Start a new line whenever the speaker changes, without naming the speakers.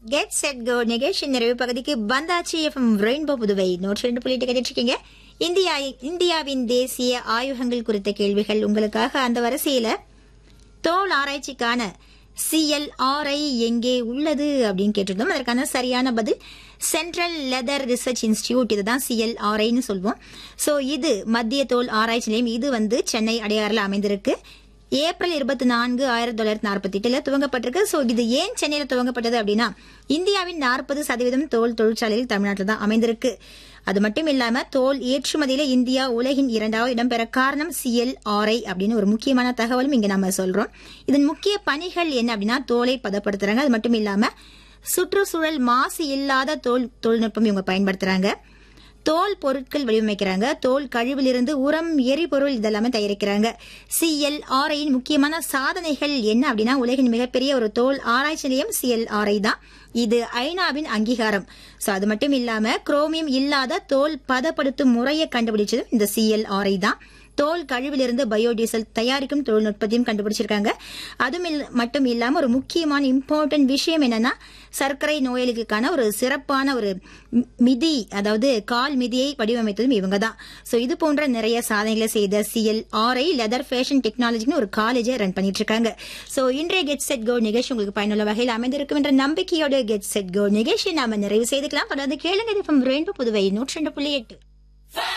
get set go நிகழ்ச்சி நிறைவு பகுதிக்கு வந்தாச்சு எஃப்எம் ரெயின்போ புதுவை நூற்றி ரெண்டு புள்ளி கேட்டுட்டு இருக்கீங்க இந்தியா இந்தியாவின் தேசிய ஆய்வகங்கள் குறித்த கேள்விகள் உங்களுக்காக அந்த வரிசையில தோல் ஆராய்ச்சிக்கான சிஎல்ஆர்ஐ எங்கே உள்ளது அப்படின்னு கேட்டிருந்தோம் அதற்கான சரியான பதில் சென்ட்ரல் லெதர் ரிசர்ச் இன்ஸ்டிடியூட் இதுதான் சிஎல்ஆர்ஐன்னு சொல்வோம் ஸோ இது மத்திய தோல் ஆராய்ச்சி நிலையம் இது வந்து சென்னை அடையாறில் அமைந்திருக்கு ஏப்ரல் இருபத்தி நான்கு ஆயிரத்தி தொள்ளாயிரத்தி நாற்பத்தி எட்டுல துவங்கப்பட்டிருக்கு ஸோ இது ஏன் சென்னையில் துவங்கப்பட்டது அப்படின்னா இந்தியாவின் நாற்பது சதவீதம் தோல் தொழிற்சாலையில் தமிழ்நாட்டில் தான் அமைந்திருக்கு அது மட்டும் இல்லாம தோல் ஏற்றுமதியில இந்தியா உலகின் இரண்டாவது இடம் பெற காரணம் சிஎல்ஆர்ஐ அப்படின்னு ஒரு முக்கியமான தகவலும் இங்க நம்ம சொல்றோம் இதன் முக்கிய பணிகள் என்ன அப்படின்னா தோலை பதப்படுத்துறாங்க அது மட்டும் இல்லாம சுற்றுச்சூழல் மாசு இல்லாத தோல் தொழில்நுட்பம் இவங்க பயன்படுத்துறாங்க தோல் பொருட்கள் வடிவமைக்கிறாங்க தோல் கழிவிலிருந்து உரம் எரிபொருள் இதெல்லாமே தயாரிக்கிறாங்க சிஎல்ஆர்ஐயின் முக்கியமான சாதனைகள் என்ன அப்படின்னா உலகின் மிகப்பெரிய ஒரு தோல் ஆராய்ச்சி நிலையம் சிஎல்ஆர்ஐ தான் இது ஐநாவின் அங்கீகாரம் சோ அது மட்டும் இல்லாம குரோமியம் இல்லாத தோல் பதப்படுத்தும் முறையை கண்டுபிடிச்சது இந்த சிஎல்ஆர்ஐ தான் தோல் கழிவிலிருந்து பயோடீசல் தயாரிக்கும் தொழில்நுட்பத்தையும் கண்டுபிடிச்சிருக்காங்க அதுவும் இல்ல- மட்டும் இல்லாம ஒரு முக்கியமான இம்பார்ட்டன்ட் விஷயம் என்னன்னா சர்க்கரை நோயாளிகளுக்கான ஒரு சிறப்பான ஒரு மி- மிதி அதாவது கால் மிதியை வடிவமைத்ததும் இவங்க தான் சோ இது போன்ற நிறைய சாதனைகளை செய்த சிஎல் ஆர்ஐ லெதர் ஃபேஷன் டெக்னாலஜின்னு ஒரு காலேஜை ரன் பண்ணிட்டு இருக்காங்க சோ இன்றைய கெட் செட் கோ நிகழ்ச்சி உங்களுக்கு பயனுள்ள வகையில் அமைந்திருக்கும் என்ற நம்பிக்கையோட கெட் செட் கோ நிகழ்ச்சியை நாம நிறைவு செய்துக்கலாம் தொடர்ந்து கேளுங்க ரெயின்போ புதுவை நூற்றி ரெண்டு புள்ளி எட்டு